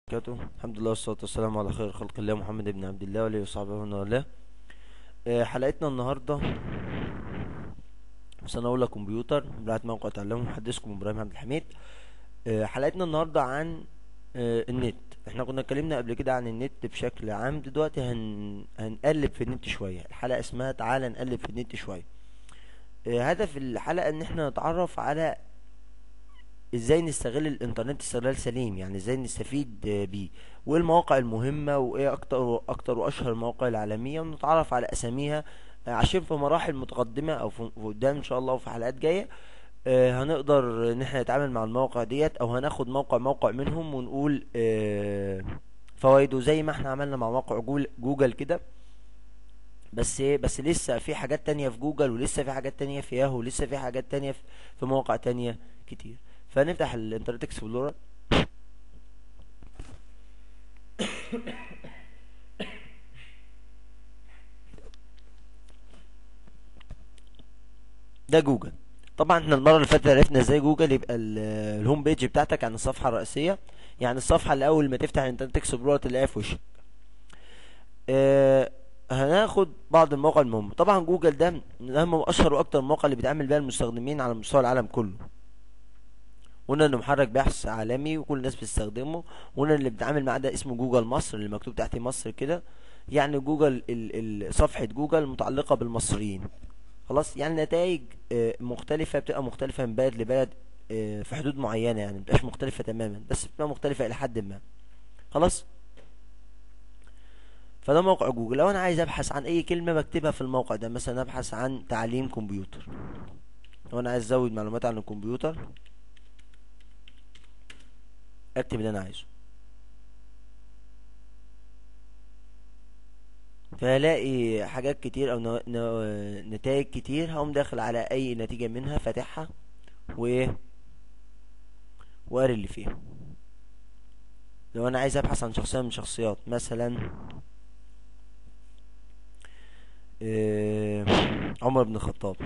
وبركاته الحمد لله والصلاة والسلام على خير خلق الله محمد بن عبد الله وعليه وصحبه ومن والاه آه، حلقتنا النهاردة سنة أولى كمبيوتر بتاعت موقع تعلم محدثكم إبراهيم عبد الحميد آه، حلقتنا النهاردة عن آه، النت احنا كنا اتكلمنا قبل كده عن النت بشكل عام دلوقتي هن... هنقلب في النت شوية الحلقة اسمها تعالى نقلب في النت شوية آه، هدف الحلقة ان احنا نتعرف على ازاي نستغل الانترنت استغلال سليم يعني ازاي نستفيد آه، بيه وايه المواقع المهمة وايه اكتر اكتر واشهر المواقع العالمية ونتعرف على اساميها آه، عشان في مراحل متقدمة او في في قدام ان شاء الله وفي حلقات جاية آه، هنقدر ان احنا نتعامل مع المواقع ديت او هناخد موقع موقع منهم ونقول آه، فوائده زي ما احنا عملنا مع موقع جول- جوجل كده بس ايه بس لسه في حاجات تانية في جوجل ولسه في حاجات تانية في ياهو ولسه في حاجات تانية في في مواقع تانية كتير فنفتح الانترنت اكسبلورر ده جوجل طبعا احنا المره اللي فاتت عرفنا ازاي جوجل يبقى ال- الهوم بيج بتاعتك عن الصفحه الرئيسيه يعني الصفحه اللي اول ما تفتح الانترنت اكسبلورر تلاقيها في وشك اه هناخد بعض المواقع المهمه طبعا جوجل ده من اهم واشهر واكتر المواقع اللي بيتعامل بيها المستخدمين على مستوى العالم كله قلنا انه محرك بحث عالمي وكل الناس بتستخدمه وقلنا اللي بتتعامل معاه ده اسمه جوجل مصر اللي مكتوب تحتيه مصر كده يعني جوجل ال ال صفحة جوجل متعلقة بالمصريين خلاص يعني نتائج آه، مختلفة بتبقى مختلفة من بلد لبلد آه، في حدود معينة يعني مبتبقاش مختلفة تماما بس بتبقى مختلفة إلى حد ما خلاص فده موقع جوجل لو أنا عايز أبحث عن أي كلمة بكتبها في الموقع ده مثلا أبحث عن تعليم كمبيوتر لو أنا عايز أزود معلومات عن الكمبيوتر أكتب اللي أنا عايزه فهلاقي حاجات كتير او نو... نو... نتائج كتير هقوم داخل على اي نتيجة منها فاتحها وايه وقاري اللي فيها لو انا عايز ابحث عن شخصية من شخصيات مثلا إيه... عمر بن الخطاب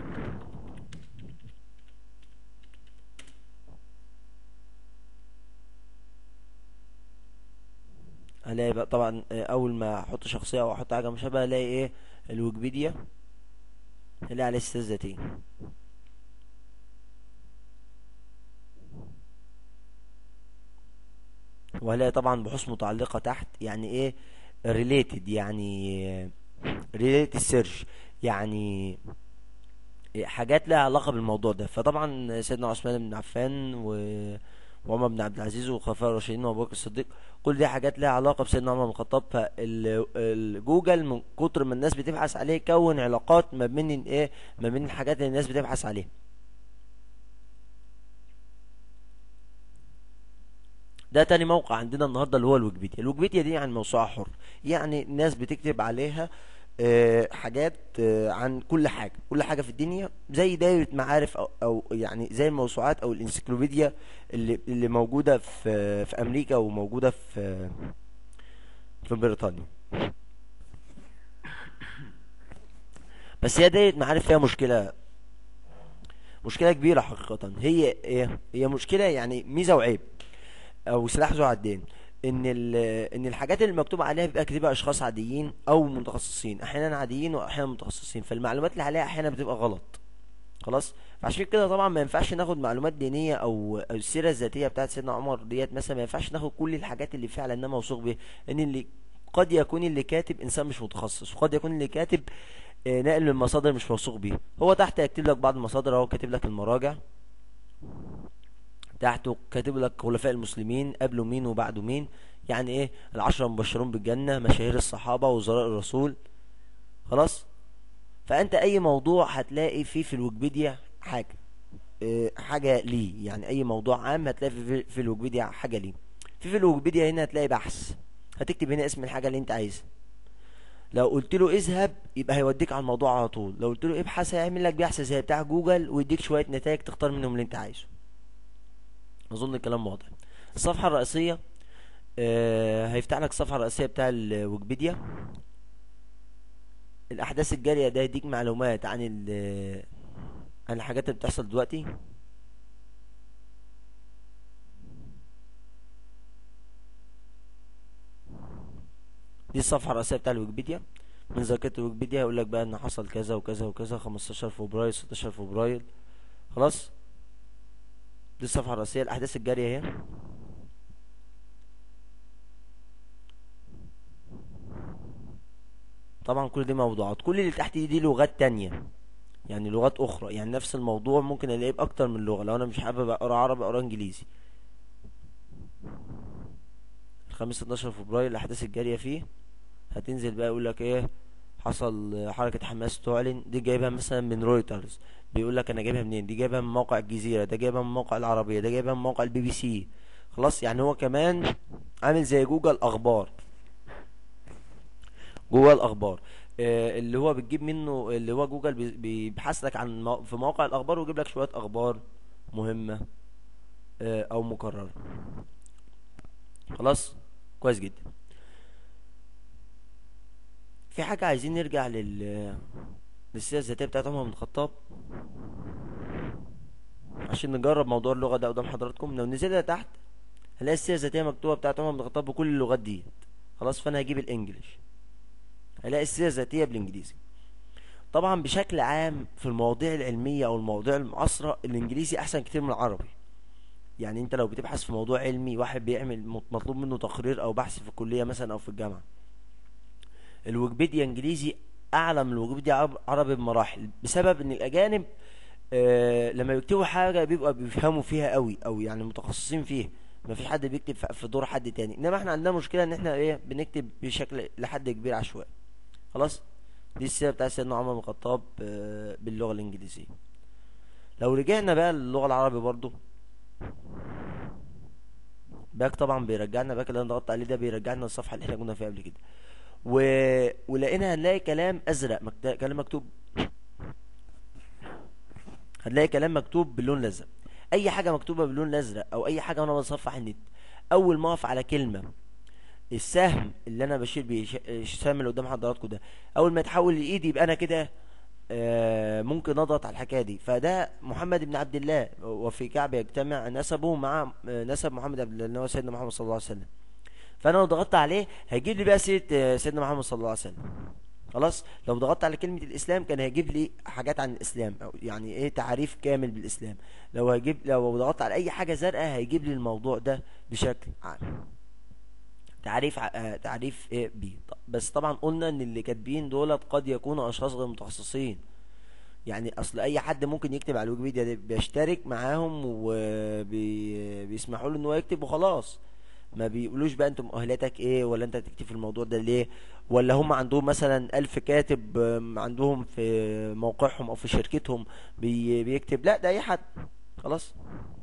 هلاقي بقى طبعا آه، اول ما احط شخصية او احط حاجة مشابهة الاقي ايه الويكيبيديا الاقي عليه استاذ ذاتي وهلاقي طبعا بحوث متعلقة تحت يعني ايه related يعني related search يعني حاجات لها علاقة بالموضوع ده فطبعا سيدنا عثمان بن عفان و... وعمر بن عبد العزيز والخلفاء الراشدين وابو بكر الصديق كل دي حاجات لها علاقة بسيدنا عمر بن الخطاب فالجوجل من كتر ما الناس بتبحث عليه كون علاقات ما بين ايه ما بين الحاجات اللي الناس بتبحث عليها ده تاني موقع عندنا النهارده اللي هو الويكيبيديا الويكيبيديا دي يعني موسوعة حر يعني الناس بتكتب عليها آه، حاجات آه، عن كل حاجة كل حاجة في الدنيا زي دايرة معارف أو, أو يعني زي الموسوعات أو الانسيكلوبيديا اللي اللي موجودة في في أمريكا وموجودة في في بريطانيا بس هي دايرة معارف فيها مشكلة مشكلة كبيرة حقيقة هي ايه هي مشكلة يعني ميزة وعيب او سلاح ذو حدين ان ال- ان الحاجات اللي مكتوب عليها بيبقى كاتبها اشخاص عاديين او متخصصين احيانا عاديين واحيانا متخصصين فالمعلومات اللي عليها احيانا بتبقى غلط خلاص فعشان كده طبعا ما ينفعش ناخد معلومات دينيه او او السيره الذاتيه بتاعت سيدنا عمر ديت مثلا ما ينفعش ناخد كل الحاجات اللي فعلا انها موثوق بيها ان اللي قد يكون اللي كاتب انسان مش متخصص وقد يكون اللي كاتب آه، ناقل من مصادر مش موثوق بيها هو تحت يكتب لك بعض المصادر اهو كاتب لك المراجع تحته كاتب لك خلفاء المسلمين قبله مين وبعده مين يعني ايه العشرة المبشرون بالجنة مشاهير الصحابة وزراء الرسول خلاص فانت اي موضوع هتلاقي فيه في الويكيبيديا حاجة اه حاجة ليه يعني اي موضوع عام هتلاقي في, في الويكيبيديا حاجة ليه في في الويكيبيديا هنا هتلاقي بحث هتكتب هنا اسم الحاجة اللي انت عايزها لو قلت له اذهب يبقى هيوديك على الموضوع على طول لو قلت له ابحث هيعمل لك بحث زي بتاع جوجل ويديك شوية نتائج تختار منهم اللي انت عايزه اظن الكلام واضح الصفحة الرئيسية آه، هيفتح لك الصفحة الرئيسية بتاع الويكيبيديا الأحداث الجارية ده يديك معلومات عن ال عن الحاجات اللي بتحصل دلوقتي اه، دي الصفحة الرئيسية بتاع الويكيبيديا من ذاكرة الويكيبيديا يقول لك بقى ان حصل كذا وكذا وكذا 15 فبراير 16 فبراير خلاص دي الصفحة الرئيسية الأحداث الجارية اهي طبعا كل دي موضوعات كل اللي تحت دي, دي لغات تانية يعني لغات أخرى يعني نفس الموضوع ممكن ألاقيه بأكتر من لغة لو أنا مش حابب أقرأ عربي أقرأ إنجليزي الخميس 12 فبراير الأحداث الجارية فيه هتنزل بقى يقول لك إيه حصل حركة حماس تعلن دي جايبها مثلا من رويترز بيقول لك انا جايبها منين دي جايبها من موقع الجزيرة ده جايبها من موقع العربية ده جايبها من موقع البي بي سي خلاص يعني هو كمان عامل زي جوجل اخبار جوجل اخبار آه اللي هو بتجيب منه اللي هو جوجل بي- بيبحث لك عن مو- في مواقع الاخبار ويجيب لك شوية اخبار مهمة آه او مكررة خلاص كويس جدا في حاجة عايزين نرجع لل للسيرة الذاتية بتاعت عمر بن الخطاب عشان نجرب موضوع اللغة ده قدام حضراتكم لو نزلنا تحت هنلاقي السيرة الذاتية مكتوبة بتاعت عمر بن الخطاب بكل اللغات ديت خلاص فأنا هجيب الإنجليش هلاقي السيرة الذاتية بالإنجليزي طبعا بشكل عام في المواضيع العلمية أو المواضيع المعاصرة الإنجليزي أحسن كتير من العربي يعني أنت لو بتبحث في موضوع علمي واحد بيعمل مطلوب منه تقرير أو بحث في الكلية مثلا أو في الجامعة الويكيبيديا انجليزي اعلى من الويكيبيديا عرب- عربي بمراحل بسبب ان الاجانب آه لما بيكتبوا حاجه بيبقى بيفهموا فيها قوي او يعني متخصصين فيها ما في حد بيكتب في في دور حد تاني انما احنا عندنا مشكله ان احنا ايه بنكتب بشكل لحد كبير عشوائي خلاص دي السيره بتاعت سيدنا عمر بن الخطاب آه باللغه الانجليزيه لو رجعنا بقى للغه العربي برضو باك طبعا بيرجعنا باك اللي انا ضغطت عليه ده بيرجعنا للصفحه اللي احنا كنا فيها قبل كده و... ولقينا هنلاقي كلام ازرق مكت... كلام مكتوب هنلاقي كلام مكتوب باللون الازرق اي حاجه مكتوبه باللون الازرق او اي حاجه وانا بصفح النت اول ما اقف على كلمه السهم اللي انا بشير بيه ش- السهم اللي قدام حضراتكم ده اول ما يتحول لايدي يبقى انا كده آه، ممكن اضغط على الحكايه دي فده محمد بن عبد الله وفي كعب يجتمع نسبه مع آه، نسب محمد بن عبد الله اللي هو سيدنا محمد صلى الله عليه وسلم فانا لو ضغطت عليه هيجيب لي بقى سيره آه، سيدنا محمد صلى الله عليه وسلم خلاص لو ضغطت على كلمة الإسلام كان هيجيب لي حاجات عن الإسلام أو يعني إيه تعريف كامل بالإسلام لو هيجيب لو ضغطت على أي حاجة زرقاء هيجيب لي الموضوع ده بشكل عام تعريف ع- آه، تعريف إيه بيه ط- بس طبعا قلنا إن اللي كاتبين دولت قد يكونوا أشخاص غير متخصصين يعني أصل أي حد ممكن يكتب على الويكيبيديا ده بيشترك معاهم وبيسمحوا له إن هو يكتب وخلاص ما بيقولوش بقى انت مؤهلاتك ايه ولا انت هتكتب في الموضوع ده ليه ولا هم عندهم مثلا ألف كاتب آم، عندهم في موقعهم او في شركتهم بي بيكتب لا ده اي حد خلاص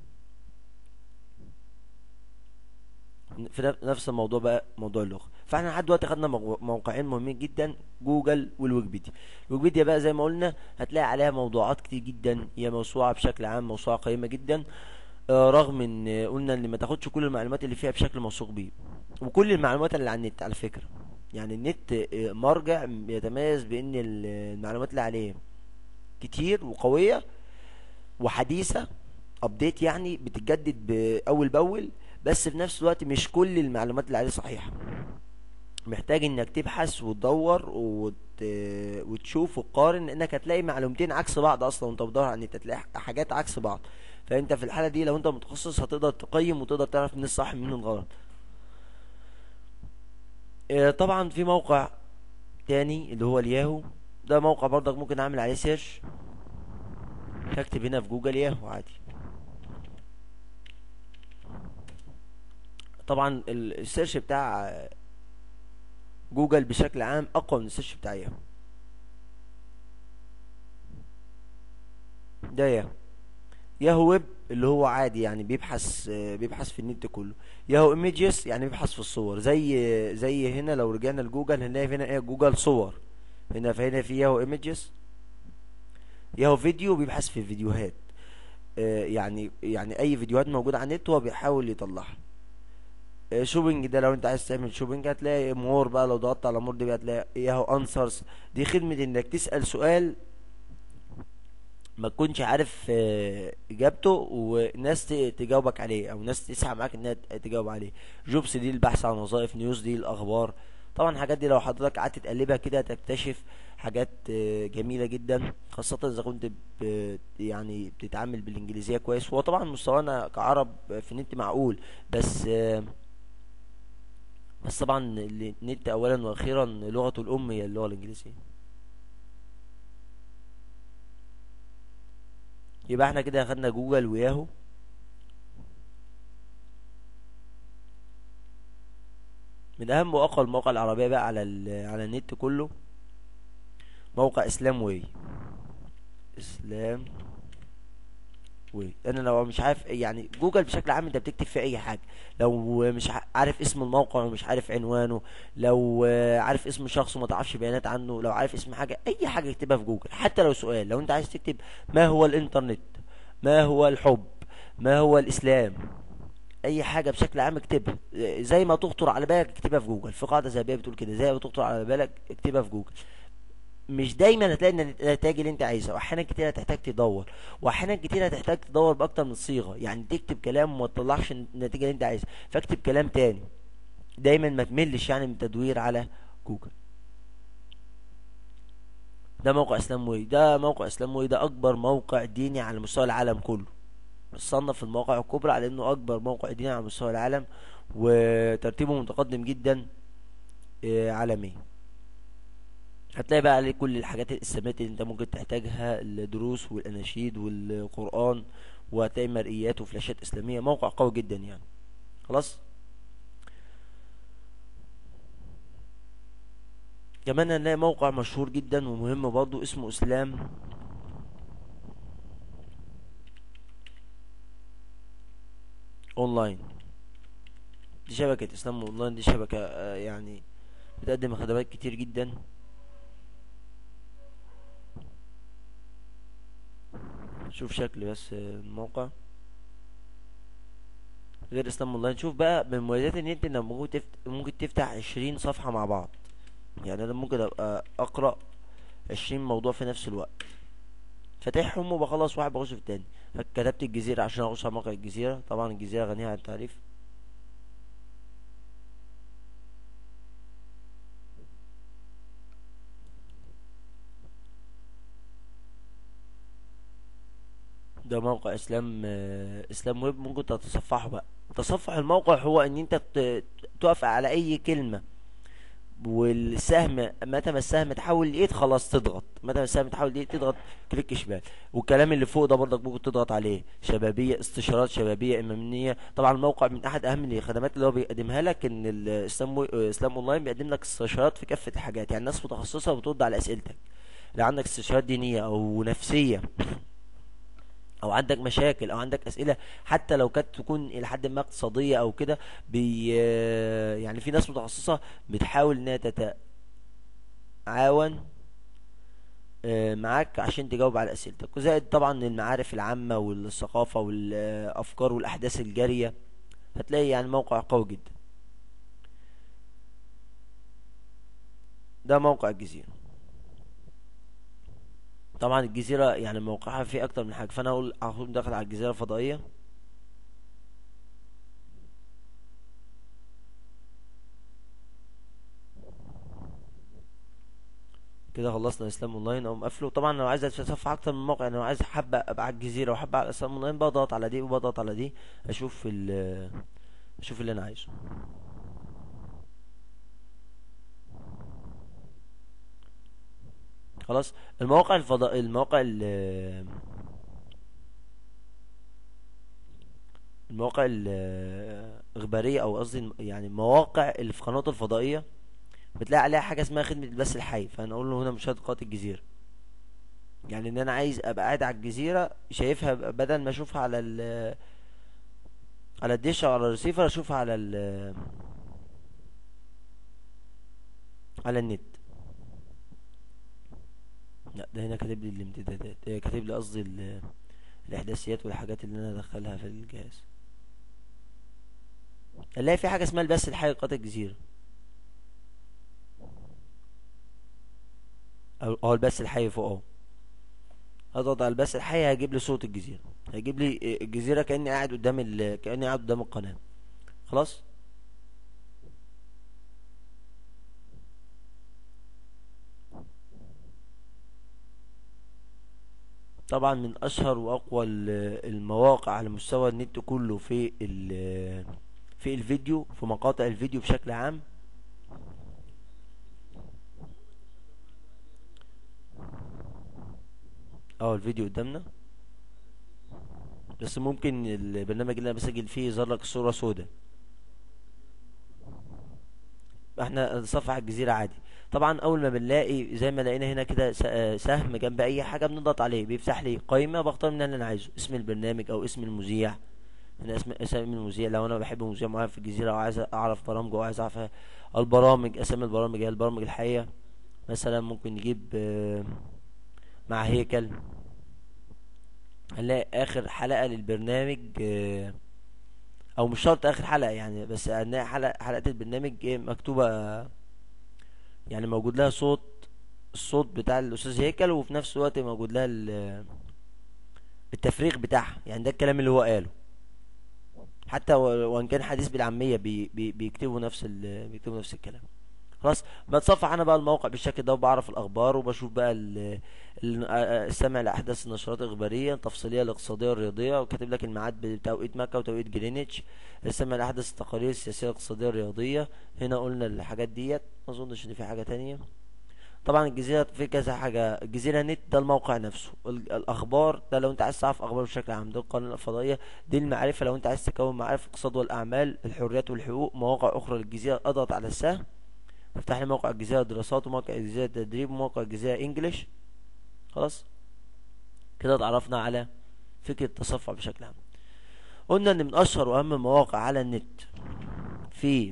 في نف- نفس الموضوع بقى موضوع اللغة فاحنا لحد دلوقتي خدنا مو- موقعين مهمين جدا جوجل والويكيبيديا الويكيبيديا بقى زي ما قلنا هتلاقي عليها موضوعات كتير جدا هي موسوعة بشكل عام موسوعة قيمة جدا آه، رغم ان آه، قلنا ان ما تاخدش كل المعلومات اللي فيها بشكل موثوق بيه وكل المعلومات اللي على النت على فكرة يعني النت آه، مرجع يتميز بان ال- المعلومات اللي عليه كتير وقوية وحديثة ابديت يعني بتتجدد باول باول بس في نفس الوقت مش كل المعلومات اللي عليه صحيحة محتاج انك تبحث وتدور وت... وتشوف وتقارن لانك هتلاقي معلومتين عكس بعض اصلا وانت بتدور على النت هتلاقي حاجات عكس بعض فانت في الحالة دي لو انت متخصص هتقدر تقيم وتقدر تعرف مين الصح من الغلط آه، طبعا في موقع تاني اللي هو الياهو ده موقع برضك ممكن اعمل عليه سيرش هكتب هنا في جوجل ياهو عادي طبعا ال- السيرش بتاع آه، جوجل بشكل عام اقوى من السيرش بتاع ياهو ده ياهو ياهو ويب اللي هو عادي يعني بيبحث آه، بيبحث في النت كله ياهو ايميجز يعني بيبحث في الصور زي زي هنا لو رجعنا لجوجل هنلاقي هنا ايه جوجل صور هنا فهنا في ياهو ايميجز ياهو فيديو بيبحث في الفيديوهات آه، يعني يعني اي فيديوهات موجودة على النت هو بيحاول يطلعها آه، شوبينج ده لو انت عايز تعمل شوبينج هتلاقي مور بقى لو ضغطت على مور دي بقى هتلاقي ياهو انسرز دي خدمة انك تسأل سؤال ما تكونش عارف آه، اجابته وناس ت- تجاوبك عليه او ناس تسعى معاك انها ت- تجاوب عليه جوبس دي البحث عن وظائف نيوز دي الاخبار طبعا الحاجات دي لو حضرتك قعدت تقلبها كده هتكتشف حاجات آه، جميلة جدا خاصة اذا كنت ب... يعني بتتعامل بالانجليزية كويس هو طبعا مستوانا كعرب في النت معقول بس آه، بس طبعا النت اولا واخيرا لغته الام هي اللغة الانجليزية يبقى احنا كده اخدنا جوجل وياهو من اهم واقوى المواقع العربية بقى على ال... على النت كله موقع اسلام واي اسلام واي انا لو مش عارف يعني جوجل بشكل عام انت بتكتب في اي حاجه لو مش ع- عارف اسم الموقع ومش عارف عنوانه لو آه، عارف اسم شخص وما تعرفش بيانات عنه لو عارف اسم حاجه اي حاجه اكتبها في جوجل حتى لو سؤال لو انت عايز تكتب ما هو الانترنت ما هو الحب ما هو الاسلام اي حاجه بشكل عام اكتبها آه، زي ما تخطر على بالك اكتبها في جوجل في قاعده ذهبيه بتقول كده زي ما تخطر على بالك اكتبها في جوجل مش دايما هتلاقي النت- النتائج اللي انت عايزها واحيانا كتير هتحتاج تدور واحيانا كتير هتحتاج تدور باكتر من صيغه يعني تكتب كلام وما تطلعش النتيجه اللي انت عايزها فاكتب كلام تاني دايما ما تملش يعني من التدوير على جوجل ده موقع اسلام واي ده موقع اسلام واي ده اكبر موقع ديني على مستوى العالم كله صنف المواقع الكبرى على انه اكبر موقع ديني على مستوى العالم وترتيبه متقدم جدا آه، عالميا هتلاقي بقى عليه كل الحاجات الإسلاميات اللي انت ممكن تحتاجها الدروس والأناشيد والقرآن وهتلاقي مرئيات وفلاشات إسلامية موقع قوي جدا يعني خلاص كمان هنلاقي موقع مشهور جدا ومهم برضو اسمه إسلام أونلاين دي شبكة إسلام أونلاين دي شبكة آه، يعني بتقدم خدمات كتير جدا شوف شكل بس الموقع غير اسلام اونلاين شوف بقى من مميزات النت انك ممكن تفت... ممكن تفتح عشرين صفحة مع بعض يعني انا ممكن ابقى اقرأ عشرين موضوع في نفس الوقت فاتحهم وبخلص واحد بخش في التاني كتبت الجزيرة عشان اخش على موقع الجزيرة طبعا الجزيرة غنية عن التعريف ده موقع اسلام آه، اسلام ويب ممكن تتصفحه بقى تصفح الموقع هو ان انت ت- تقف على اي كلمة والسهم متى ما السهم تحول لايد خلاص تضغط متى ما السهم تحول لايد تضغط كليك شمال والكلام اللي فوق ده برضك ممكن تضغط عليه شبابية استشارات شبابية امامية طبعا الموقع من احد اهم الخدمات اللي هو بيقدمها لك ان الاسلام وي- اسلام اونلاين بيقدم لك استشارات في كافة الحاجات يعني ناس متخصصة بترد على اسئلتك لو عندك استشارات دينية او نفسية او عندك مشاكل او عندك اسئله حتى لو كانت تكون الى حد ما اقتصاديه او كده بي يعني في ناس متخصصه بتحاول انها تتعاون آه، معاك عشان تجاوب على اسئلتك وزائد طبعا المعارف العامه والثقافه والافكار والاحداث الجاريه هتلاقي يعني موقع قوي جدا ده موقع الجزيره طبعا الجزيره يعني موقعها فيه اكتر من حاجه فانا اقول اقوم داخل على الجزيره الفضائيه كده خلصنا اسلام اونلاين اقوم قافله طبعا لو عايز اتصفح اكتر من موقع يعني لو عايز حابه ابقى على الجزيره وحابه على اسلام اونلاين بضغط على دي وبضغط على دي اشوف ال اشوف اللي انا عايزه خلاص المواقع الفضاء المواقع ال- المواقع الإخبارية أو قصدي الم- يعني المواقع اللي في قناة الفضائية بتلاقي عليها حاجة اسمها خدمة البث الحي فأنا أقول له هنا مشاهدة قناة الجزيرة يعني إن أنا عايز أبقى قاعد على الجزيرة شايفها ب- بدل ما أشوفها على ال على الدش أو على الريسيفر أشوفها على ال على النت لا ده هنا كاتب لي الامتدادات آه، كاتب لي قصدي ال- الإحداثيات والحاجات اللي أنا أدخلها في الجهاز هنلاقي في حاجة اسمها البث الحي لقناة الجزيرة أو أو البث الحي فوق أهو اضغط على البث الحي هيجيب لي صوت الجزيرة هيجيب لي الجزيرة كأني قاعد قدام ال... كأني قاعد قدام القناة خلاص طبعا من اشهر واقوى ال- المواقع على مستوى النت كله في ال في الفيديو في مقاطع الفيديو بشكل عام اه الفيديو قدامنا بس ممكن البرنامج اللي انا بسجل فيه يظهر لك صورة سوداء احنا صفحة الجزيرة عادي طبعا اول ما بنلاقي زي ما لقينا هنا كده س- آه، سهم جنب اي حاجة بنضغط عليه بيفتح لي قائمة بختار منها اللي انا عايزه اسم البرنامج او اسم المذيع هنا اسم اسم المذيع لو انا بحب مذيع معين في الجزيرة وعايز اعرف برامجه وعايز اعرف البرامج اسامي البرامج هي البرامج الحية مثلا ممكن نجيب آه، مع هيكل هنلاقي اخر حلقة للبرنامج آه، او مش شرط اخر حلقة يعني بس هنلاقي حلقة حلقة البرنامج إيه مكتوبة يعني موجود لها صوت الصوت بتاع الاستاذ هيكل وفي نفس الوقت موجود لها ال- التفريغ بتاعها يعني ده الكلام اللي هو قاله حتى و- وان كان حديث بالعامية بي بي بيكتبوا نفس ال بيكتبوا نفس الكلام خلاص بتصفح انا بقى الموقع بالشكل ده وبعرف الاخبار وبشوف بقى ال- ال- آه، السمع لاحداث النشرات الاخباريه التفصيليه الاقتصاديه والرياضيه وكاتب لك الميعاد بتوقيت مكه وتوقيت جرينتش السمع لاحداث التقارير السياسيه الاقتصاديه الرياضيه هنا قلنا الحاجات ديت ما اظنش ان في حاجه تانية طبعا الجزيره في كذا حاجه الجزيره نت ده الموقع نفسه ال- الاخبار ده لو انت عايز تعرف اخبار بشكل عام ده القناه الفضائيه دي المعرفه لو انت عايز تكون معارف الاقتصاد والاعمال الحريات والحقوق مواقع اخرى للجزيره اضغط على السهم افتح لي موقع الجزيره دراسات وموقع الجزيره تدريب وموقع الجزيره انجليش خلاص كده اتعرفنا على فكره التصفح بشكل عام قلنا ان من اشهر واهم المواقع على النت في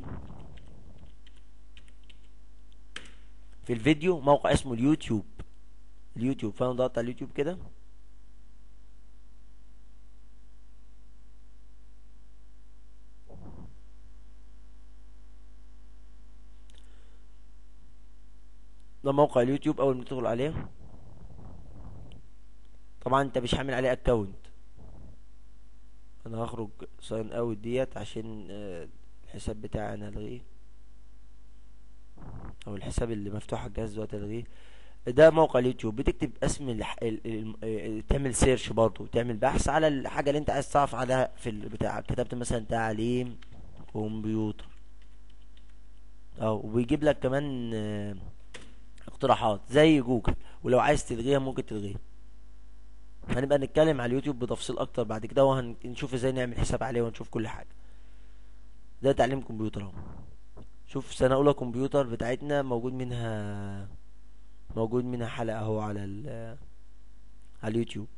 في الفيديو موقع اسمه اليوتيوب اليوتيوب فانا ضغطت على اليوتيوب كده ده موقع اليوتيوب اول ما تدخل عليه طبعا انت مش عامل عليه اكونت انا هخرج ساين اوت ديت عشان آه، الحساب بتاعي انا الغيه او الحساب اللي مفتوح على الجهاز دلوقتي الغيه ده موقع اليوتيوب بتكتب اسم الح... ال... ال... ال... تعمل سيرش برضو تعمل بحث على الحاجة اللي انت عايز تعرف عليها في البتاع كتبت مثلا تعليم كمبيوتر او وبيجيب لك كمان آه، اقتراحات زي جوجل ولو عايز تلغيها ممكن تلغيها هنبقى نتكلم على اليوتيوب بتفصيل اكتر بعد كده وهنشوف ازاي نعمل حساب عليه ونشوف كل حاجة ده تعليم كمبيوتر اهو شوف سنة اولى كمبيوتر بتاعتنا موجود منها موجود منها حلقة اهو على ال على اليوتيوب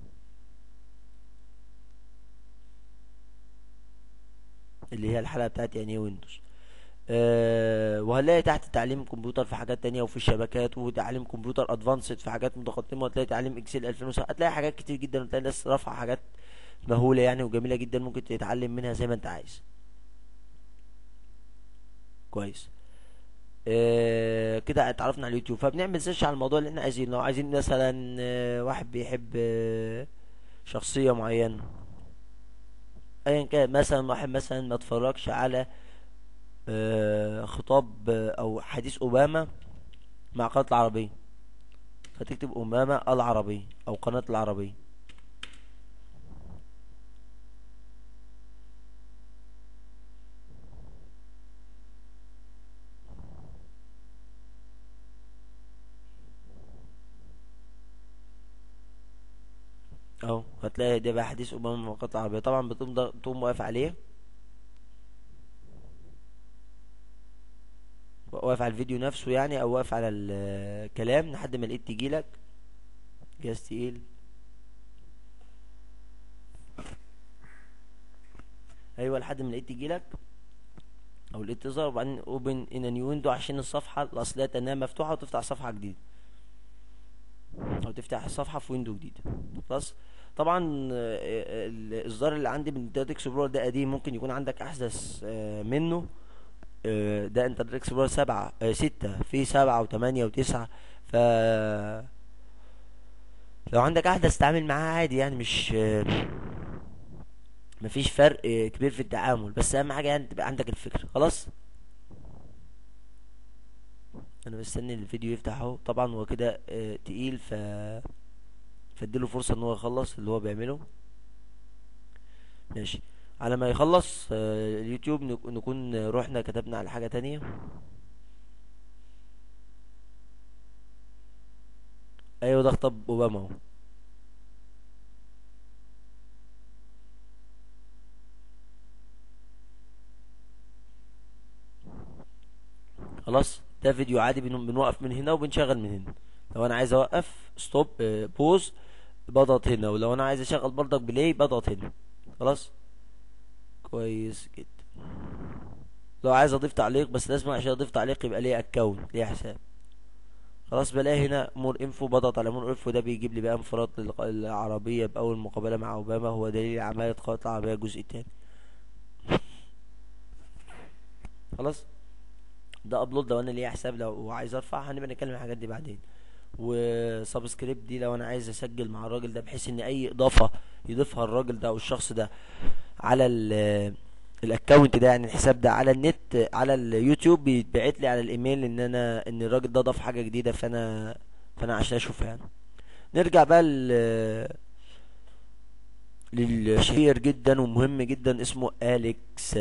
اللي هي الحلقة بتاعت يعني ايه ويندوز أه وهنلاقي تحت تعليم كمبيوتر في حاجات تانية وفي الشبكات وتعليم كمبيوتر ادفانسد في حاجات متقدمة وتلاقي تعليم اكسل 2007 هتلاقي حاجات كتير جدا وتلاقي ناس رافعة حاجات مهولة يعني وجميلة جدا ممكن تتعلم منها زي ما انت عايز كويس آه كده اتعرفنا على اليوتيوب فبنعمل سيرش على الموضوع اللي احنا عايزينه لو عايزين مثلا آه واحد بيحب آه شخصية معينة ايا كان مثلا واحد مثلا ما اتفرجش على آه خطاب آه او حديث اوباما مع قناة العربية فتكتب اوباما العربية او قناة العربية اهو هتلاقي ده بقى حديث اوباما مع قناة العربية طبعا بتقوم ضغ- تقوم واقف عليه واقف على الفيديو نفسه يعني او واقف على الكلام لحد ما الايد تجيلك جهاز تقيل ايوه لحد ما الايد تجيلك او الايد تظهر وبعدين اوبن ان نيو ويندو عشان الصفحه الاصليه تنها مفتوحه وتفتح صفحه جديده او تفتح الصفحه في ويندو جديد خلاص طبعا آه، الاصدار اللي عندي من انترنت اكسبلورر ده قديم ممكن يكون عندك احدث آه، منه آه، ده انترنت اكسبلورر سبعة آه، ستة في سبعة وثمانية وتسعة ف لو عندك احدث تعامل معاه عادي يعني مش آه، مفيش فرق آه، كبير في التعامل بس اهم حاجة يعني تبقى عندك الفكرة خلاص انا مستني الفيديو يفتح اهو طبعا هو كده آه، تقيل ف فاديله فرصة ان هو يخلص اللي هو بيعمله ماشي على ما يخلص آه، اليوتيوب نك- نكون رحنا كتبنا على حاجة تانية ايوه ده خطاب اوباما اهو خلاص ده فيديو عادي بن- بنوقف من هنا وبنشغل من هنا لو انا عايز اوقف ستوب بوز بضغط هنا ولو انا عايز اشغل برضك بلاي بضغط هنا خلاص كويس جدا لو عايز اضيف تعليق بس لازم عشان اضيف تعليق يبقى ليه اكونت ليه حساب خلاص بلاقي هنا مور انفو بضغط على مور انفو ده بيجيب لي بقى انفراد للق- العربية بأول مقابلة مع اوباما هو دليل عمالة قوات العربية الجزء التاني خلاص ده ابلود لو انا ليا حساب لو عايز ارفع هنبقى نتكلم عن الحاجات دي بعدين وسبسكريب دي لو انا عايز اسجل مع الراجل ده بحيث ان اي اضافة يضيفها الراجل ده او الشخص ده على ال الاكونت ده يعني الحساب ده على النت على اليوتيوب بيتبعت لي على الايميل ان انا ان الراجل ده ضاف حاجة جديدة فانا فانا عشان اشوفها يعني نرجع بقى ل للشهير جدا ومهم جدا اسمه اليكس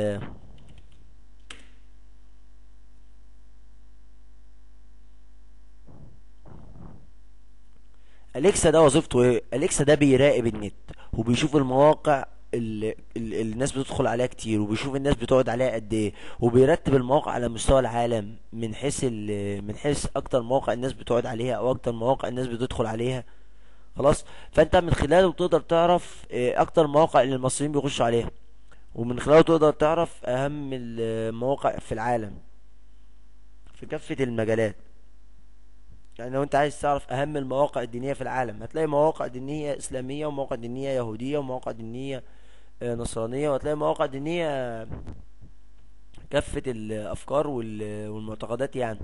اليكسا ده وظيفته ايه اليكسا ده بيراقب النت وبيشوف المواقع اللي اللي الناس بتدخل عليها كتير وبيشوف الناس بتقعد عليها قد ايه وبيرتب المواقع على مستوى العالم من حيث ال- من حيث اكتر مواقع الناس بتقعد عليها او اكتر مواقع الناس بتدخل عليها خلاص فانت من خلاله تقدر تعرف إيه اكتر مواقع اللي المصريين بيخشوا عليها ومن خلاله تقدر تعرف اهم المواقع في العالم في كافة المجالات يعني لو انت عايز تعرف اهم المواقع الدينية في العالم هتلاقي مواقع دينية اسلامية ومواقع دينية يهودية ومواقع دينية آه، نصرانية وهتلاقي مواقع دينية كافة الافكار وال- والمعتقدات يعني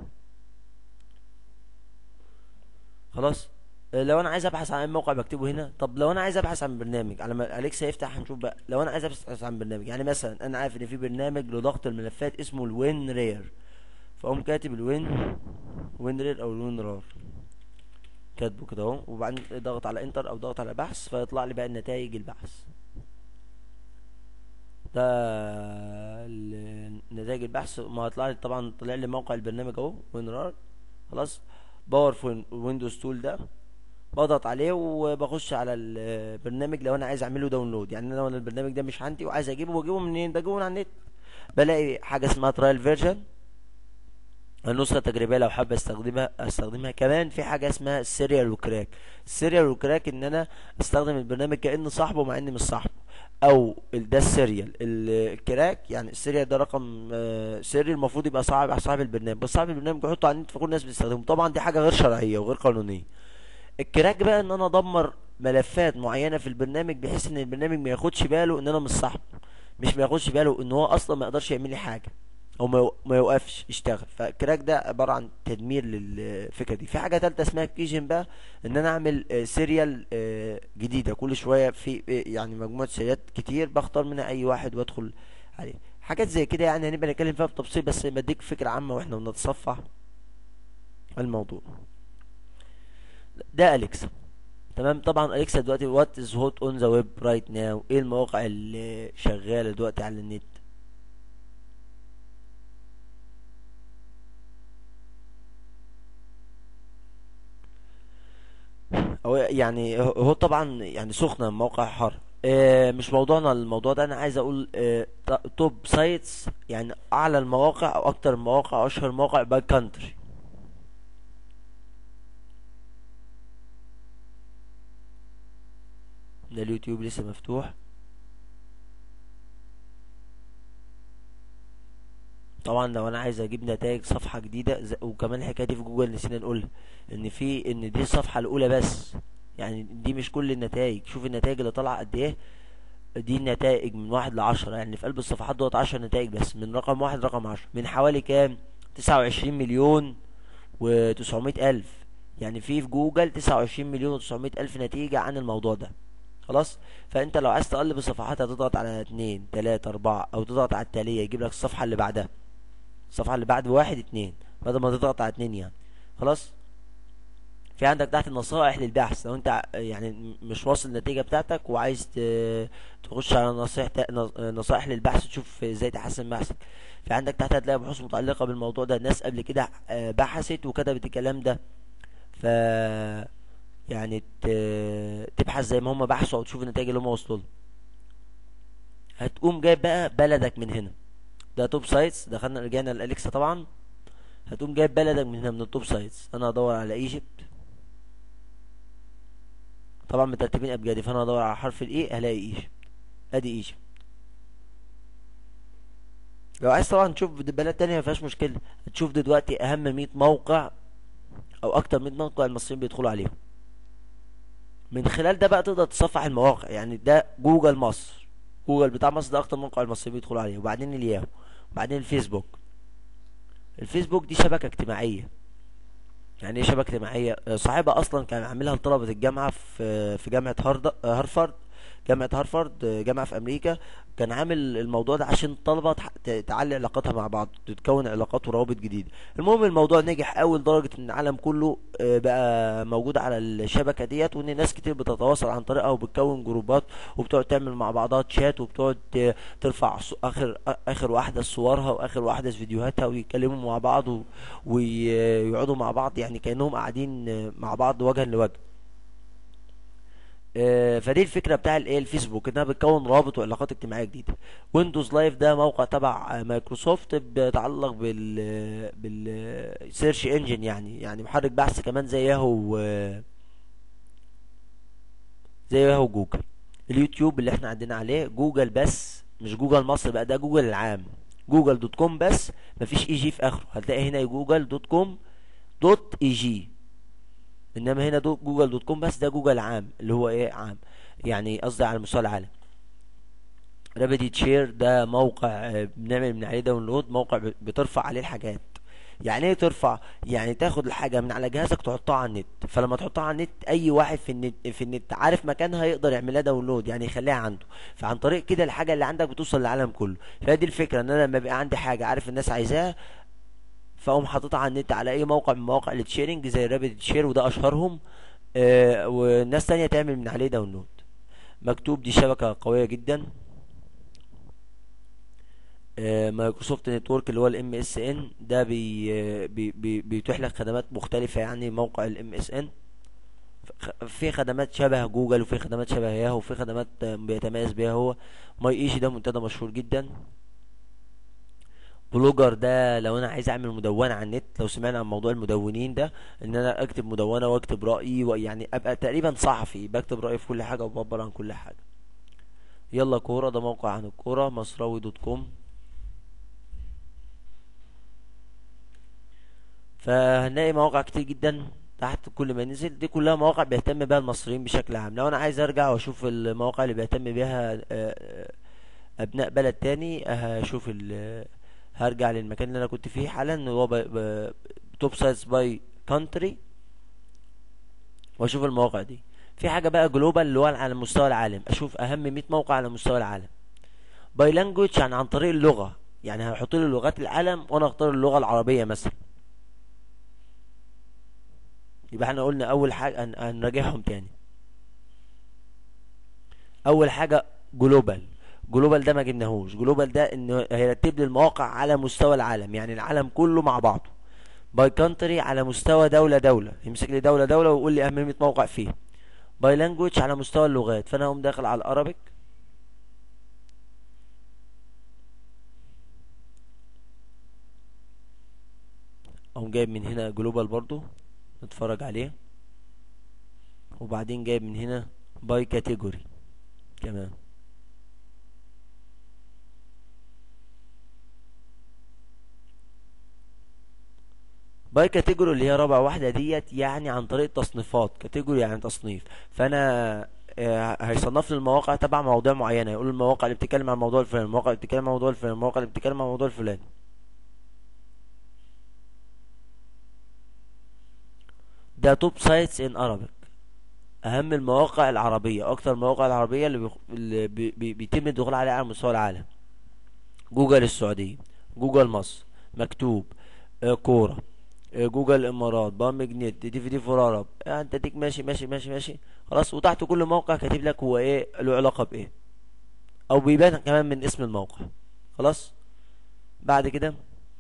خلاص آه، لو انا عايز ابحث عن موقع بكتبه هنا طب لو انا عايز ابحث عن برنامج على ما اليكسا يفتح هنشوف بقى لو انا عايز ابحث عن برنامج يعني مثلا انا عارف ان في برنامج لضغط الملفات اسمه الوين رير فاقوم كاتب الوين وين رير او الوين رار كاتبه كده اهو وبعدين ضغط على انتر او ضغط على بحث فيطلع لي بقى النتائج البحث ده ال- نتائج البحث ما هيطلع لي طبعا طلع لي موقع البرنامج اهو وين رار خلاص باور فون ويندوز تول ده بضغط عليه وبخش على البرنامج لو انا عايز اعمله داونلود يعني انا لو البرنامج ده مش عندي وعايز اجيبه بجيبه منين بجيبه من على النت بلاقي حاجه اسمها ترايل فيرجن النسخة التجريبية لو حابب استخدمها استخدمها كمان في حاجة اسمها السيريال وكراك السيريال وكراك ان انا استخدم البرنامج كأنه صاحبه مع اني مش صاحبه او ال- ده السيريال ال- الكراك يعني السيريال ده رقم آه، سري المفروض يبقى صاحب صاحب البرنامج بس صاحب البرنامج بيحطه على النت فكل الناس بتستخدمه طبعا دي حاجة غير شرعية وغير قانونية الكراك بقى ان انا ادمر ملفات معينة في البرنامج بحيث ان البرنامج ما ياخدش باله ان انا مش صاحبه مش ما ياخدش باله ان هو اصلا ما يقدرش يعمل لي حاجة او ما يو- ما يوقفش يشتغل فالكراك ده عباره عن تدمير للفكره دي في حاجه تالته اسمها كيجن بقى ان انا اعمل آه، سيريال آه، جديده كل شويه في آه، يعني مجموعه سيريات كتير بختار منها اي واحد وادخل عليه حاجات زي كده يعني هنبقى نتكلم فيها بتفصيل بس بديك فكره عامه واحنا بنتصفح الموضوع ده اليكسا تمام طبعا اليكسا دلوقتي وات از هوت اون ذا ويب رايت ناو ايه المواقع اللي شغاله دلوقتي على النت هو يعني هو هو طبعا يعني سخنة موقع حر آه، مش موضوعنا الموضوع ده انا عايز اقول آه، ت- توب سايتس يعني اعلى المواقع او اكتر المواقع او اشهر مواقع باي كانتري ده اليوتيوب لسه مفتوح طبعا لو انا عايز اجيب نتائج صفحة جديدة ز- وكمان الحكاية دي في جوجل نسينا نقولها ان في ان دي الصفحة الاولى بس يعني دي مش كل النتائج شوف النتائج اللي طالعة قد ايه دي النتائج من واحد لعشرة يعني في قلب الصفحات دوت عشر نتائج بس من رقم واحد رقم عشرة من حوالي كام تسعة وعشرين مليون وتسعمائة ألف يعني في في جوجل تسعة وعشرين مليون وتسعمائة ألف نتيجة عن الموضوع ده خلاص فانت لو عايز تقلب الصفحات هتضغط على اتنين تلاتة اربعة او تضغط على التالية يجيب لك الصفحة اللي بعدها الصفحة اللي بعد واحد اتنين بدل ما تضغط على اتنين يعني خلاص في عندك تحت نصائح للبحث لو انت ع- يعني م- مش واصل النتيجة بتاعتك وعايز ت- تخش على نصائح تا- نص- نصائح للبحث تشوف ازاي تحسن بحثك في عندك تحت هتلاقي بحوث متعلقة بالموضوع ده ناس قبل كده آه، بحثت وكتبت الكلام ده ف يعني ت- تبحث زي ما هم بحثوا او تشوف النتائج اللي هم وصلوا لها هتقوم جايب بقى بلدك من هنا ده توب سايتس دخلنا رجعنا لاليكسا طبعا هتقوم جايب بلدك من هنا من التوب سايتس انا هدور على ايجيبت طبعا مترتبين ابجدي فانا هدور على حرف الاي هلاقي ايجيبت ادي ايجيبت لو عايز طبعا تشوف د- بلد تانية مفيهاش مشكلة هتشوف دلوقتي اهم 100 موقع او اكتر 100 موقع المصريين بيدخلوا عليهم من خلال ده بقى تقدر تصفح المواقع يعني ده جوجل مصر جوجل بتاع مصر ده اكتر موقع المصريين بيدخلوا عليه وبعدين الياهو وبعدين الفيسبوك الفيسبوك دي شبكة اجتماعية يعني ايه شبكة اجتماعية آه، صاحبها اصلا كان عاملها لطلبة الجامعة في في جامعة هارد آه، هارفارد جامعة هارفارد آه، جامعة في امريكا كان عامل الموضوع ده عشان الطلبة تح- ت- تعلي علاقاتها مع بعض تتكون علاقات وروابط جديدة المهم الموضوع نجح قوي لدرجة ان العالم كله آه، بقى موجود على الشبكة ديت وان ناس كتير بتتواصل عن طريقها وبتكون جروبات وبتقعد تعمل مع بعضها تشات وبتقعد ت- ترفع ص- اخر اخر واحدة صورها واخر واحدة فيديوهاتها ويتكلموا مع بعض و- ويقعدوا مع بعض يعني كأنهم قاعدين آه، مع بعض وجها لوجه آه، فدي الفكره بتاع الايه الفيسبوك انها بتكون روابط وعلاقات اجتماعيه جديده ويندوز لايف ده موقع تبع آه، مايكروسوفت بيتعلق بال بال سيرش انجن يعني يعني محرك بحث كمان زي ياهو آه، زي ياهو جوجل اليوتيوب اللي احنا عندنا عليه جوجل بس مش جوجل مصر بقى ده جوجل العام جوجل دوت كوم بس مفيش اي جي في اخره هتلاقي هنا جوجل دوت كوم دوت اي جي انما هنا دو جوجل دوت كوم بس ده جوجل عام اللي هو ايه عام يعني قصدي على مستوى العالم رابيدي تشير ده موقع آه، بنعمل من عليه داونلود موقع ب- بترفع عليه الحاجات يعني ايه ترفع يعني تاخد الحاجه من على جهازك تحطها على النت فلما تحطها على النت اي واحد في النت في النت عارف مكانها يقدر يعملها داونلود يعني يخليها عنده فعن طريق كده الحاجه اللي عندك بتوصل للعالم كله فدي الفكره ان انا لما يبقى عندي حاجه عارف الناس عايزاها فاقوم حاططها على النت على اي موقع من مواقع التشيرنج زي رابيد تشير وده اشهرهم آه وناس تانية تعمل من عليه داونلود مكتوب دي شبكة قوية جدا آه مايكروسوفت نتورك اللي هو الام اس ان ده بي آه، بي بي بيتيح لك خدمات مختلفة يعني موقع الام اس ان في خدمات شبه جوجل وفي خدمات شبه ياهو وفي خدمات آه، بيتميز بيها هو ماي ايجي ده منتدى مشهور جدا بلوجر ده لو انا عايز اعمل مدونة على النت لو سمعنا عن موضوع المدونين ده ان انا اكتب مدونة واكتب رأيي ويعني ابقى تقريبا صحفي بكتب رأيي في كل حاجة وبعبر عن كل حاجة يلا كورة ده موقع عن الكورة مصراوي دوت كوم فهنلاقي مواقع كتير جدا تحت كل ما نزل دي كلها مواقع بيهتم بها المصريين بشكل عام لو انا عايز ارجع واشوف المواقع اللي بيهتم بيها آه، آه، ابناء بلد تاني هشوف ال هرجع للمكان اللي انا كنت فيه حالا اللي هو توب سايتس باي كونتري واشوف المواقع دي في حاجه بقى جلوبال اللي هو على مستوى العالم اشوف اهم 100 موقع على مستوى العالم باي لانجوج يعني عن طريق اللغه يعني هيحط لي لغات العالم وانا اختار اللغه العربيه مثلا يبقى احنا قلنا اول حاجه هن- هنراجعهم تاني اول حاجه جلوبال جلوبال ده ما جبناهوش جلوبال ده انه هيرتب لي المواقع على مستوى العالم يعني العالم كله مع بعضه باي كونتري على مستوى دولة دولة يمسك لي دولة دولة ويقول لي اهم 100 موقع فيه باي لانجوج على مستوى اللغات فانا هقوم داخل على الارابيك اقوم جايب من هنا جلوبال برضو نتفرج عليه وبعدين جايب من هنا باي كاتيجوري كمان باي كاتيجوري اللي هي رابع واحدة ديت يعني عن طريق تصنيفات كاتيجوري يعني تصنيف فانا آه، هيصنف لي المواقع تبع مواضيع معينة يقول المواقع اللي بتتكلم عن الموضوع الفلاني المواقع اللي بتتكلم عن الموضوع الفلاني المواقع اللي بتتكلم عن الموضوع الفلاني ده توب سايتس ان Arabic اهم المواقع العربية اكتر المواقع العربية اللي, بيخ... اللي بي... بي... بيتم الدخول عليها على مستوى العالم جوجل السعودية جوجل مصر مكتوب آه، كورة آه، جوجل امارات برامج نت دي في دي فور عرب آه، انت تيك ماشي ماشي ماشي ماشي خلاص وتحت كل موقع كاتب لك هو ايه له علاقه بايه او بيبان كمان من اسم الموقع خلاص بعد كده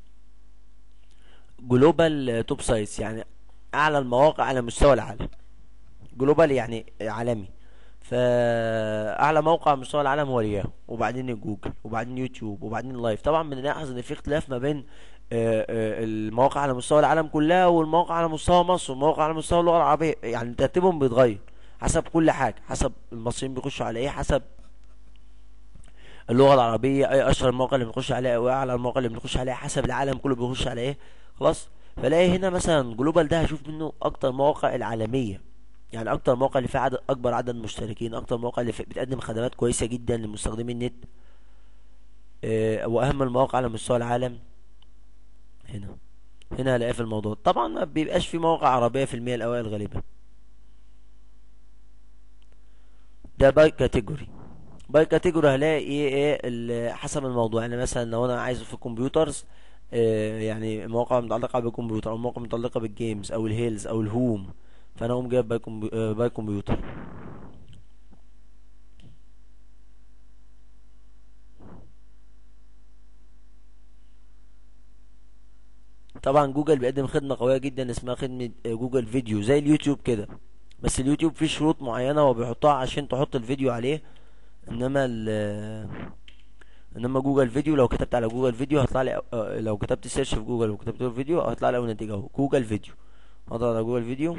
جلوبال توب سايتس يعني اعلى المواقع على مستوى العالم جلوبال يعني عالمي فاعلى موقع على مستوى العالم هو الياهو وبعدين جوجل وبعدين يوتيوب وبعدين لايف طبعا بنلاحظ ان في اختلاف ما بين آه، آه، المواقع على مستوى العالم كلها والمواقع على مستوى مصر والمواقع على مستوى اللغه العربيه يعني ترتيبهم بيتغير حسب كل حاجه حسب المصريين بيخشوا على ايه حسب اللغه العربيه اي اشهر المواقع اللي بنخش عليها او اعلى المواقع اللي بنخش عليها حسب العالم كله بيخش على ايه خلاص فلاقي هنا مثلا جلوبال ده هشوف منه اكتر مواقع العالميه يعني اكتر موقع اللي فيه عدد اكبر عدد مشتركين اكتر موقع اللي فيه بتقدم خدمات كويسه جدا لمستخدمي النت آه، واهم المواقع على مستوى العالم هنا هنا هلاقيه في الموضوع طبعا ما بيبقاش في مواقع عربيه في المية الاوائل غالبا ده باي كاتيجوري باي كاتيجوري هلاقي ايه ايه ال- حسب الموضوع يعني مثلا لو انا عايزه في الكمبيوترز آه، يعني مواقع متعلقه بالكمبيوتر او مواقع متعلقه بالجيمز او الهيلز او الهوم فانا اقوم جايب باي, كمبي... آه، باي كمبيوتر طبعا جوجل بيقدم خدمه قويه جدا اسمها خدمه آه، جوجل فيديو زي اليوتيوب كده بس اليوتيوب فيه شروط معينه هو بيحطها عشان تحط الفيديو عليه انما ال انما جوجل فيديو لو كتبت على جوجل فيديو هيطلع لي آه، لو كتبت سيرش في جوجل وكتبت له فيديو هيطلع لي اول نتيجه اهو جوجل فيديو اضغط على جوجل فيديو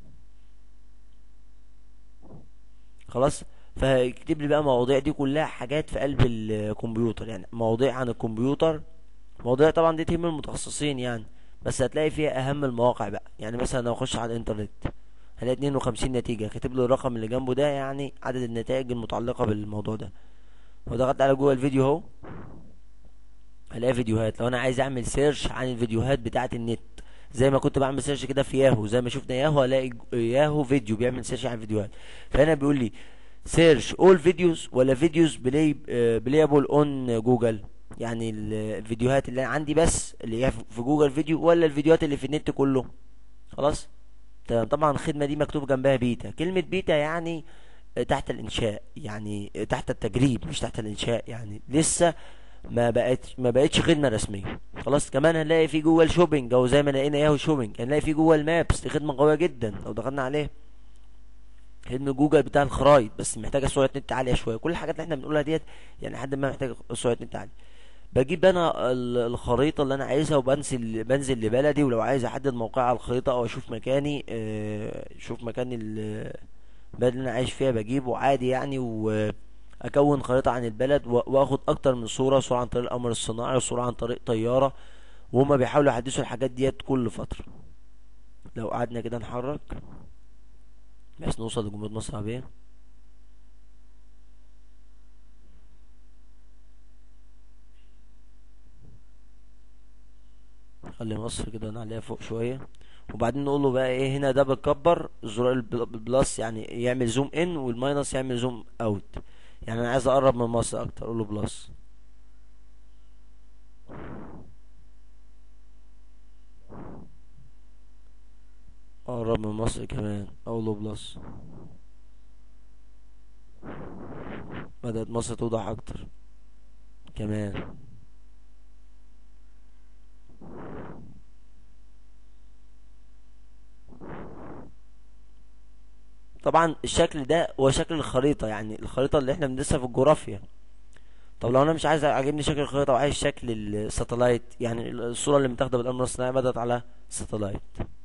خلاص فيكتب لي بقى مواضيع دي كلها حاجات في قلب الكمبيوتر يعني مواضيع عن الكمبيوتر مواضيع طبعا دي تهم المتخصصين يعني بس هتلاقي فيها اهم المواقع بقى يعني مثلا لو اخش على الانترنت هلاقي 52 نتيجة كاتب له الرقم اللي جنبه ده يعني عدد النتائج المتعلقة بالموضوع ده وضغطت على جوجل فيديو اهو هلاقي فيديوهات لو انا عايز اعمل سيرش عن الفيديوهات بتاعة النت زي ما كنت بعمل سيرش كده في ياهو زي ما شفنا ياهو هلاقي ج- ياهو فيديو بيعمل سيرش عن الفيديوهات فهنا بيقول لي سيرش اول فيديوز ولا فيديوز بلاي بلايبل اون جوجل يعني ال- الفيديوهات اللي أنا عندي بس اللي هي في جوجل فيديو ولا الفيديوهات اللي في النت كله خلاص تمام طبعا الخدمة دي مكتوب جنبها بيتا كلمة بيتا يعني تحت الإنشاء يعني تحت التجريب مش تحت الإنشاء يعني لسه ما بقت ما بقتش خدمة رسمية خلاص كمان هنلاقي في جوجل شوبينج او زي ما لقينا ياهو شوبينج هنلاقي في جوجل مابس دي خدمة قوية جدا لو دخلنا عليه خدمة جوجل بتاع الخرايط بس محتاجة سرعة نت عالية شوية كل الحاجات اللي احنا بنقولها ديت يعني حد ما محتاج سرعة نت عالية بجيب انا ال- الخريطة اللي انا عايزها وبنزل بنزل لبلدي ولو عايز احدد موقع على الخريطة او اشوف مكاني آه، اشوف مكان ال- البلد اللي انا عايش فيها بجيبه عادي يعني واكون خريطة عن البلد و- واخد اكتر من صورة صورة عن طريق القمر الصناعي وصورة عن طريق طيارة وهما بيحاولوا يحدثوا الحاجات ديت كل فترة لو قعدنا كده نحرك بحيث نوصل لجمهورية مصر العربية خلي مصر كده نعليها فوق شوية وبعدين نقول له بقى ايه هنا ده بتكبر زرار البل- البلس يعني يعمل زوم ان والماينس يعمل زوم اوت يعني انا عايز اقرب من مصر اكتر اقول له بلس اقرب من مصر كمان اقول له بلس بدأت مصر توضح اكتر كمان طبعا الشكل ده هو شكل الخريطة يعني الخريطة اللي احنا بندرسها في الجغرافيا طب لو انا مش عايز عاجبني شكل الخريطة وعايز شكل الساتلايت يعني الصورة اللي متاخدة بالقمر الصناعي بدأت على ساتلايت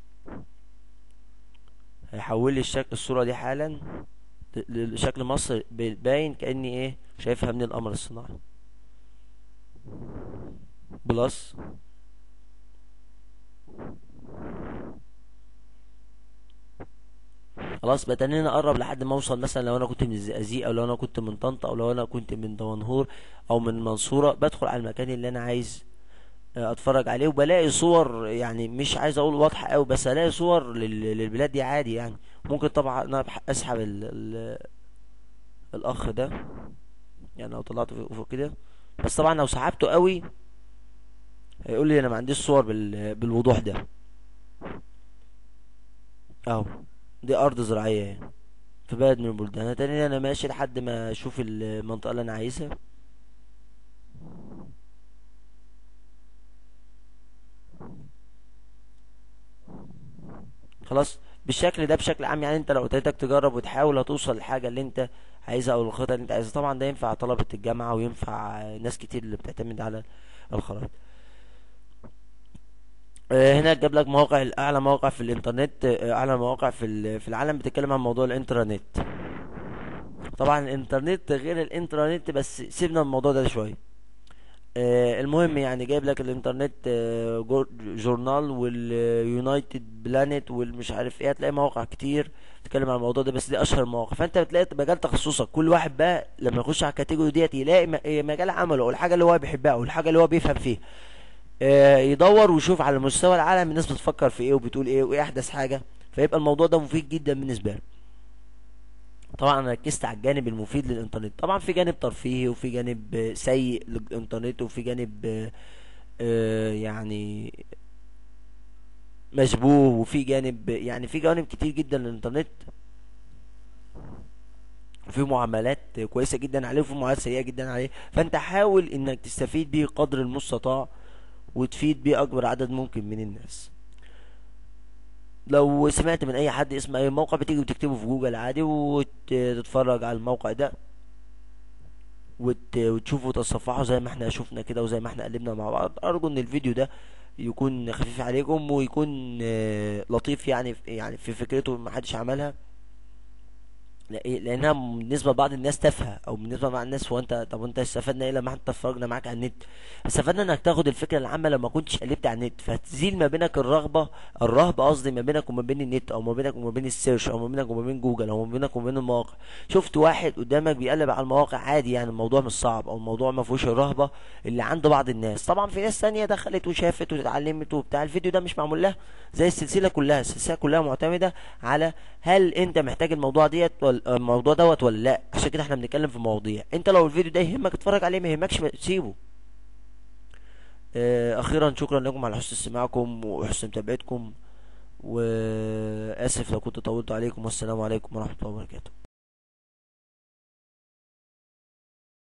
هيحول لي الشكل الصورة دي حالا ل- لشكل مصر ب- باين كأني ايه شايفها من القمر الصناعي بلس خلاص بتنيني اقرب لحد ما اوصل مثلا لو انا كنت من الزقازيق او لو انا كنت من طنطا او لو انا كنت من دمنهور او من المنصورة بدخل على المكان اللي انا عايز آه، اتفرج عليه وبلاقي صور يعني مش عايز اقول واضحة قوي بس الاقي صور لل- للبلاد دي عادي يعني ممكن طبعا انا بح- اسحب ال ال الاخ ده يعني لو طلعته فوق فوق كده بس طبعا لو سحبته قوي هيقول لي انا ما عنديش صور بال بالوضوح ده اهو دي ارض زراعية اهي في بلد من البلدان تاني انا ماشي لحد ما اشوف المنطقة اللي انا عايزها خلاص بالشكل ده بشكل عام يعني انت لو ابتديتك تجرب وتحاول هتوصل للحاجة اللي انت عايزها او الخطة اللي انت عايزها طبعا ده ينفع طلبة الجامعة وينفع ناس كتير اللي بتعتمد على الخرائط آه، هنا جاب لك مواقع اعلى مواقع في الانترنت آه، اعلى مواقع في ال- في العالم بتتكلم عن موضوع الانترنت طبعا الانترنت غير الانترنت بس سيبنا من الموضوع ده شويه آه، المهم يعني جايب لك الانترنت آه، جو- جورنال واليونايتد بلانت والمش عارف ايه هتلاقي مواقع كتير بتتكلم عن الموضوع ده بس دي اشهر المواقع فانت بتلاقي مجال تخصصك كل واحد بقى لما يخش على الكاتيجوري ديت يلاقي م- آه، مجال عمله او الحاجه اللي هو بيحبها او الحاجه اللي هو بيفهم فيها آه، يدور ويشوف على مستوى العالم الناس بتفكر في ايه وبتقول ايه وايه احدث حاجه فيبقى الموضوع ده مفيد جدا بالنسبه له طبعا انا ركزت على الجانب المفيد للانترنت طبعا في جانب ترفيهي وفي جانب آه، سيء للانترنت وفي جانب آه، آه، يعني مشبوه وفي جانب يعني في جوانب كتير جدا للانترنت وفي معاملات كويسه جدا عليه وفي معاملات سيئه جدا عليه فانت حاول انك تستفيد بيه قدر المستطاع وتفيد بيه اكبر عدد ممكن من الناس لو سمعت من اي حد اسم اي موقع بتيجي وتكتبه في جوجل عادي وتتفرج على الموقع ده وت... وتشوفه وتصفحه زي ما احنا شفنا كده وزي ما احنا قلبنا مع بعض ارجو ان الفيديو ده يكون خفيف عليكم ويكون آه، لطيف يعني يعني في فكرته ما حدش عملها لا- إيه، لانها بالنسبه لبعض الناس تافهه او بالنسبه لبعض الناس هو انت طب انت استفدنا ايه لما احنا اتفرجنا معاك على النت استفدنا انك تاخد الفكره العامه لما كنتش قلبت على النت فتزيل ما بينك الرغبه الرهبه قصدي ما بينك وما بين النت او ما بينك وما بين السيرش او ما بينك وما بين جوجل او ما بينك وما بين المواقع شفت واحد قدامك بيقلب على المواقع عادي يعني الموضوع مش صعب او الموضوع ما فيهوش الرهبه اللي عند بعض الناس طبعا في ناس تانية دخلت وشافت واتعلمت وبتاع الفيديو ده مش معمول لها زي السلسله كلها السلسله كلها معتمده على هل انت محتاج الموضوع ديت ولا الموضوع دوت ولا لا عشان كده احنا بنتكلم في مواضيع انت لو الفيديو ده يهمك اتفرج عليه ما يهمكش ما- سيبه آه، اخيرا شكرا لكم على حسن استماعكم وحسن متابعتكم واسف لو كنت طولت عليكم والسلام عليكم ورحمه الله وبركاته